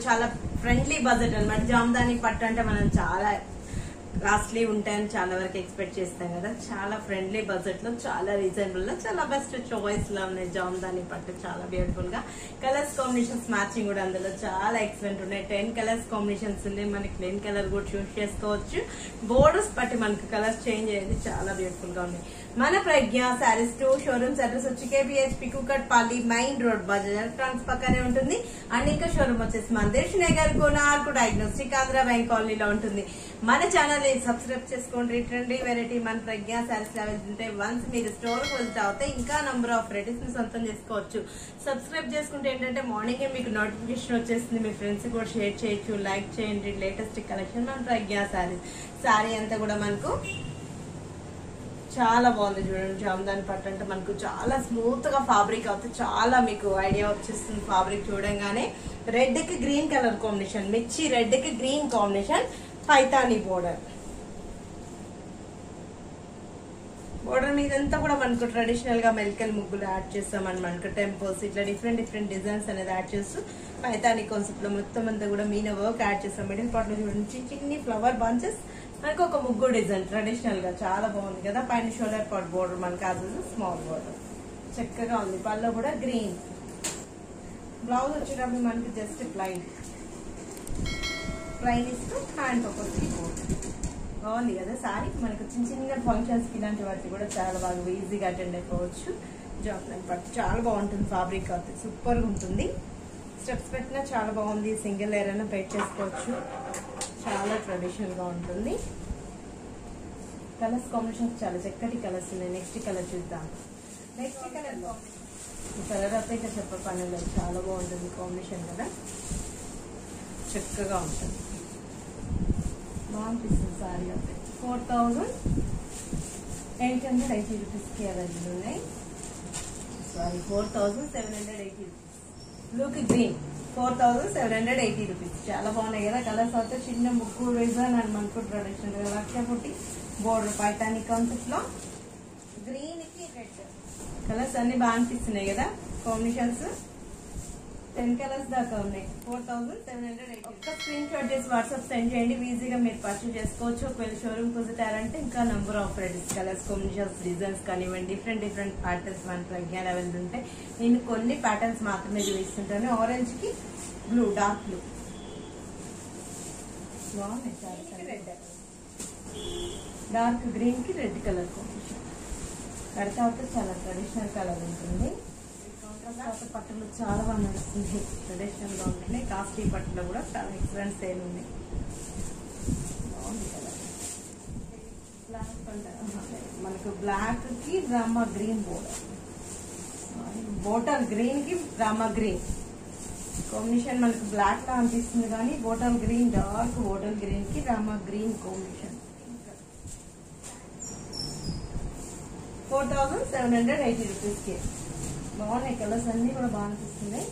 చాలా friendly budget అన్నమాట జామదాని పట్టు అంటే మనం చాలా కాస్ట్లీ ఉంటాయని చాలా వరకు ఎక్స్పెక్ట్ చేస్తాం కదా చాలా ఫ్రెండ్లీ బడ్జెట్ లో చాలా రీజనబుల్ లో చాలా బెస్ట్ చాయిస్ లో ఉన్నాయి జామదాని పట్టు చాలా బ్యూటిఫుల్ గా కలర్స్ కాంబినేషన్స్ మ్యాచింగ్ కూడా అందులో చాలా ఎక్సలెంట్ ఉన్నాయి టెన్ కలర్స్ కాంబినేషన్స్ ఉన్నాయి మనకి ప్లెయిన్ కలర్ కూడా చూస్ చేసుకోవచ్చు బోర్డర్స్ బట్టి మనకి కలర్స్ చేంజ్ అయ్యేది చాలా బ్యూటిఫుల్ గా ఉన్నాయి మన Pragna sarees two showrooms address వచ్చి KBHP Kukatpally main road bazaar electronics పక్కనే ఉంటుంది అండ్ ఇంకా షోరూమ్ వచ్చేసి మన దేశ్ నగర్ కోనార్కు డయాగ్నోస్టిక్ ఆంధ్ర బ్యాంక్ కాలనీలో ఉంటుంది మన ఛానల్ ని సబ్స్క్రైబ్ చేసుకోండి ట్రెండీ వెరైటీ మన ప్రజ్ఞ శారీస్ వెళ్తుంటే వన్స్ మీరు స్టోర్ విజిట్ అవుతే ఇంకా నంబర్ ఆఫ్ వెరైటీస్ ని సొంతం చేసుకోవచ్చు సబ్స్క్రైబ్ చేసుకుంటే ఏంటంటే మార్నింగ్ మీకు నోటిఫికేషన్ వచ్చేస్తుంది మీ ఫ్రెండ్స్ కూడా షేర్ చేయొచ్చు లైక్ చేయండి లేటెస్ట్ కలెక్షన్ మన ప్రజ్ఞ శారీస్ శారీ అంతా కూడా మనకు చాలా బాగుంది చూడండి జామదాని పట్టు అంటే మనకు చాలా స్మూత్ గా ఫాబ్రిక్ అవుతుంది చాలా మీకు ఐడియా వచ్చేస్తుంది ఫాబ్రిక్ చూడంగానే రెడ్ కి గ్రీన్ కలర్ కాంబినేషన్ మిర్చి రెడ్ కి green combination Paithani border border మీదంతా కూడా మనకు ట్రెడిషనల్ గా మెలికల్ ముగ్గులు యాడ్ చేస్తాం మనకు టెంపుల్స్ ఇట్లా డిఫరెంట్ డిఫరెంట్ డిజైన్స్ అనేది యాడ్ చేస్తూ పైతాని కాన్సెప్ట్ లో మొత్తం అంతా కూడా మీన వర్క్ యాడ్ చేస్తాం మిడిల్ పార్ట్ లో చూడండి చిన్న చిన్ని ఫ్లవర్ బంచెస్ మనకు ఒక ముగ్గు డిజైన్ ట్రెడిషనల్ గా చాలా బాగుంది కదా పైన షోల్డర్ పార్ట్ బోర్డర్ మనకి అది స్మాల్ బోర్డర్ చక్కగా ఉంది పళ్ళు కూడా గ్రీన్ బ్లౌజ్ వచ్చేటప్పుడు మనకి జస్ట్ ప్లైన్ ప్లైన్ ఇస్తూ హ్యాండ్ ఒక బోర్డర్ బాగుంది కదా సారీ మనకు చిన్న చిన్న ఫంక్షన్స్ కి ఇలాంటి వాటికి కూడా చాలా బాగా ఈజీగా అటెండ్ అయిపోవచ్చు జాబ్ పట్టు చాలా బాగుంటుంది ఫ్యాబ్రిక్ అవుతుంది సూపర్ గా ఉంటుంది స్టెప్స్ పెట్టినా చాలా బాగుంది సింగిల్ లేయర్ అయినా పెట్ చేసుకోవచ్చు చాలా ట్రెడిషనల్ గా ఉంటుంది కలర్స్ కాంబినేషన్స్ చాలా చక్కటి కలర్స్ ఉన్నాయి నెక్స్ట్ కలర్ చూద్దాం నెక్స్ట్ కలర్ ఈ కలర్ అయితే ఇక చెప్ప పని లేదు చాలా బాగుంటుంది కాంబినేషన్ కదా చక్కగా ఉంటుంది బాగుంటుంది సారీ అయితే four thousand eight hundred eighty రూపీస్కి అవైలబుల్ ఉన్నాయి sari four thousand seven hundred eighty rupees బ్లూకి green four thousand seven hundred eighty rupees చాలా బాగున్నాయి కదా కలర్స్ అయితే చిన్న ముక్కు డిజైన్ అండ్ మనకు ట్రెడిషనల్ లక్ష పుట్టి బోర్డర్ పైటాని కాన్సెప్ట్ లో గ్రీన్ కి రెడ్ కలర్స్ అన్ని బాగా అనిపిస్తున్నాయి కదా కాంబినేషన్స్ టెన్ కలర్స్ దాకా ఉన్నాయి four thousand seven hundred eighty ఒక్క స్క్రీన్ షాట్ చేసి వాట్సాప్ సెండ్ చేయండి ఈజీగా మీరు పర్చేస్ చేసుకోవచ్చు ఒకవేళ షోరూమ్ విజిట్ అయ్యారంటే ఇంకా number of varieties colours combinations designs కానివ్వండి డిఫరెంట్ డిఫరెంట్ ప్యాటర్న్స్ మన ప్రజ్ఞాన్ అవైలబుల్ ఉంటాయి నేను కొన్ని ప్యాటర్న్స్ మాత్రమే చూపిస్తుంటాను ఆరెంజ్ కి బ్లూ డార్క్ బ్లూ బాగున్నాయి చాలా రెడ్ డార్క్ గ్రీన్ కి రెడ్ కలర్ కాంబినేషన్ కడతా అయితే చాలా ట్రెడిషనల్ కలర్ ఉంటుంది కాకపోతే పట్టులు చాలా బాగా నడుస్తుంది ట్రెడిషనల్ గా ఉంటుంది కాస్ట్లీ పట్టులో కూడా చాలా ఎక్సలెంట్ సేల్ ఉన్నాయి బాగుంది కదా బ్లాక్ మనకు బ్లాక్ కి Rama green border bottle green కి రామా గ్రీన్ కాంబినేషన్ మనకు బ్లాక్ లా అనిపిస్తుంది కానీ bottle green dark bottle green కి Rama green combination four thousand seven hundred eighty rupees కి బాగున్నాయి కలర్స్ అన్ని కూడా బాగా అనిపిస్తున్నాయి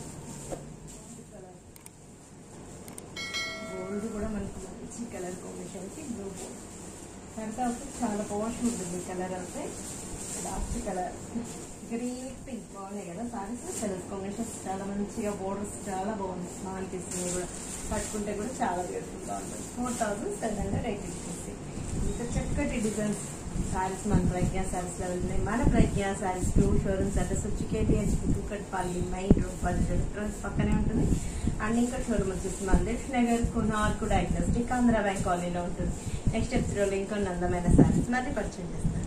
గోల్డ్ కూడా మనకు మంచి కలర్ కాంబినేషన్ కి బ్లూ బోర్డ్ కడతా అయితే చాలా పాష్ ఉంటుంది కలర్ అయితే లాస్ట్ కలర్ గ్రీన్ పింక్ బాగున్నాయి కదా సారీస్ కలర్ కాంబినేషన్స్ చాలా మంచిగా బోర్డర్స్ చాలా బాగున్నాయి బాగా అనిపిస్తుంది కూడా పట్టుకుంటే కూడా చాలా బ్యూటిఫుల్ గా ఉంటుంది four thousand seven hundred eighty rupees ఇంకా చక్కటి డిజైన్స్ సారీస్ మన ప్రజ్ఞ సారీస్ లో ఉన్నాయి మన Pragna sarees two showrooms address వచ్చి KTH Kukatpally main road bazaar electronics పక్కనే ఉంటుంది అండ్ ఇంకా షోరూమ్ వచ్చేసి మందేష్ నగర్ కునార్కు డయాగ్నోస్టిక్ ఆంధ్ర బ్యాంక్ కాలనీలో ఉంటుంది నెక్స్ట్ ఎపిసోడ్ ఇంకొన్ని అందమైన సారీస్ మళ్ళీ పరిచయం చేస్తాను